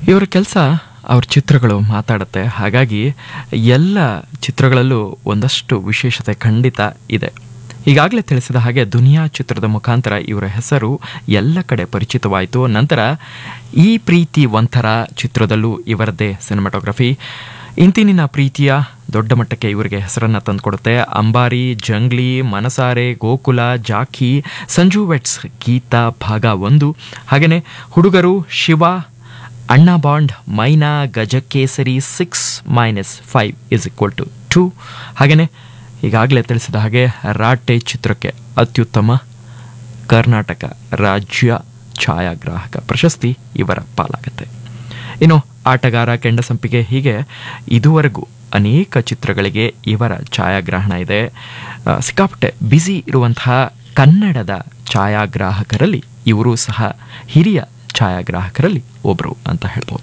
ಇವರ ಕೆಲಸ ಅವ್ರ ಚಿತ್ರಗಳು ಮಾತಾಡುತ್ತೆ ಹಾಗಾಗಿ ಎಲ್ಲ ಚಿತ್ರಗಳಲ್ಲೂ ಒಂದಷ್ಟು ವಿಶೇಷತೆ ಖಂಡಿತ ಇದೆ ಈಗಾಗಲೇ ತಿಳಿಸಿದ ಹಾಗೆ ದುನಿಯಾ ಚಿತ್ರದ ಮುಖಾಂತರ ಇವರ ಹೆಸರು ಎಲ್ಲ ಕಡೆ ಪರಿಚಿತವಾಯಿತು ನಂತರ ಈ ಪ್ರೀತಿ ಒಂಥರ ಚಿತ್ರದಲ್ಲೂ ಇವರದ್ದೇ ಸಿನಿಮಾಟೋಗ್ರಫಿ ಇಂತಿನಿನ ಪ್ರೀತಿಯ ದೊಡ್ಡ ಮಟ್ಟಕ್ಕೆ ಇವರಿಗೆ ಹೆಸರನ್ನು ತಂದುಕೊಡುತ್ತೆ ಅಂಬಾರಿ ಜಂಗ್ಲಿ ಮನಸಾರೆ ಗೋಕುಲ ಜಾಕಿ ಸಂಜು ವೆಟ್ಸ್ ಗೀತಾ ಭಾಗ ಒಂದು ಹಾಗೆಯೇ Hudugaru Shiva Anna Bond Myna Gajakesari six minus five is equal to two ಹಾಗೆಯೇ ಈಗಾಗಲೇ ತಿಳಿಸಿದ ಹಾಗೆ ರಾಟೆ ಚಿತ್ರಕ್ಕೆ ಅತ್ಯುತ್ತಮ ಕರ್ನಾಟಕ ರಾಜ್ಯ ಛಾಯಾಗ್ರಾಹಕ ಪ್ರಶಸ್ತಿ ಇವರ ಪಾಲಾಗುತ್ತೆ ಇನ್ನು ಆಟಗಾರ ಕೆಂಡಸಂಪಿಗೆ ಹೀಗೆ ಇದುವರೆಗೂ ಅನೇಕ ಚಿತ್ರಗಳಿಗೆ ಇವರ ಛಾಯಾಗ್ರಹಣ ಇದೆ ಆ, ಸಿಕ್ಕಾಪಟ್ಟೆ ಬ್ಯುಸಿ ಇರುವಂತಹ ಕನ್ನಡದ ಛಾಯಾಗ್ರಾಹಕರಲ್ಲಿ ಇವರು ಸಹ ಹಿರಿಯ ಛಾಯಾಗ್ರಾಹಕರಲ್ಲಿ ಒಬ್ಬರು ಅಂತ ಹೇಳ್ಬೋದು